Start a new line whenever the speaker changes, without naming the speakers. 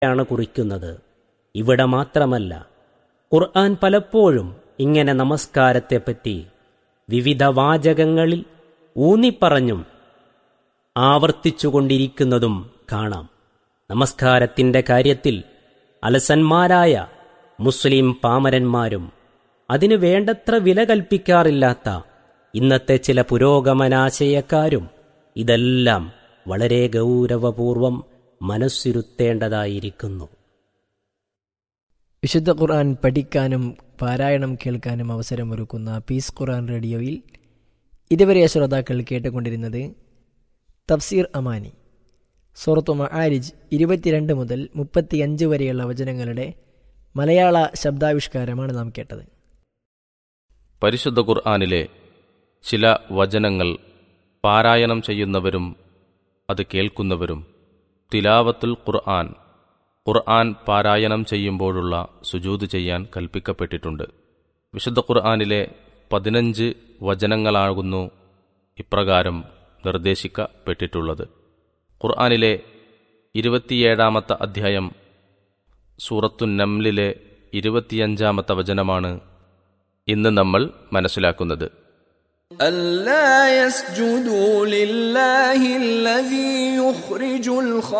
ാണ് കുറിക്കുന്നത് ഇവിടെ മാത്രമല്ല ഖുർആൻ പലപ്പോഴും ഇങ്ങനെ നമസ്കാരത്തെപ്പറ്റി വിവിധ വാചകങ്ങളിൽ ഊന്നിപ്പറഞ്ഞും ആവർത്തിച്ചുകൊണ്ടിരിക്കുന്നതും കാണാം നമസ്കാരത്തിന്റെ കാര്യത്തിൽ അലസന്മാരായ മുസ്ലിം പാമരന്മാരും അതിനു വേണ്ടത്ര വില കൽപ്പിക്കാറില്ലാത്ത ഇന്നത്തെ ചില പുരോഗമനാശയക്കാരും ഇതെല്ലാം വളരെ ഗൗരവപൂർവം മനസ്സിരുത്തേണ്ടതായിരിക്കുന്നു
വിശുദ്ധ ഖുർആൻ പഠിക്കാനും പാരായണം കേൾക്കാനും അവസരമൊരുക്കുന്ന പീസ് ഖുർആൻ റേഡിയോയിൽ ഇതുവരെ ശ്രോതാക്കൾ കേട്ടുകൊണ്ടിരുന്നത് തഫ്സീർ അമാനി സൂറത്തു മആരിജ് ഇരുപത്തിരണ്ട് മുതൽ മുപ്പത്തിയഞ്ച് വരെയുള്ള വചനങ്ങളുടെ മലയാള ശബ്ദാവിഷ്കാരമാണ് നാം കേട്ടത്
പരിശുദ്ധ ഖുർആാനിലെ ചില വചനങ്ങൾ പാരായണം ചെയ്യുന്നവരും അത് കേൾക്കുന്നവരും തിലാവത്തുൽ ഖുർആൻ ഖുർആൻ പാരായണം ചെയ്യുമ്പോഴുള്ള സുജൂത് ചെയ്യാൻ കൽപ്പിക്കപ്പെട്ടിട്ടുണ്ട് വിശുദ്ധ ഖുർആാനിലെ പതിനഞ്ച് വചനങ്ങളാകുന്നു ഇപ്രകാരം നിർദ്ദേശിക്കപ്പെട്ടിട്ടുള്ളത് ഖുർആാനിലെ ഇരുപത്തിയേഴാമത്തെ അധ്യായം സൂറത്തു നംലിലെ ഇരുപത്തിയഞ്ചാമത്തെ വചനമാണ് ഇന്ന് നമ്മൾ മനസ്സിലാക്കുന്നത്
ألا يسجدوا لله الذي يخرج الخبء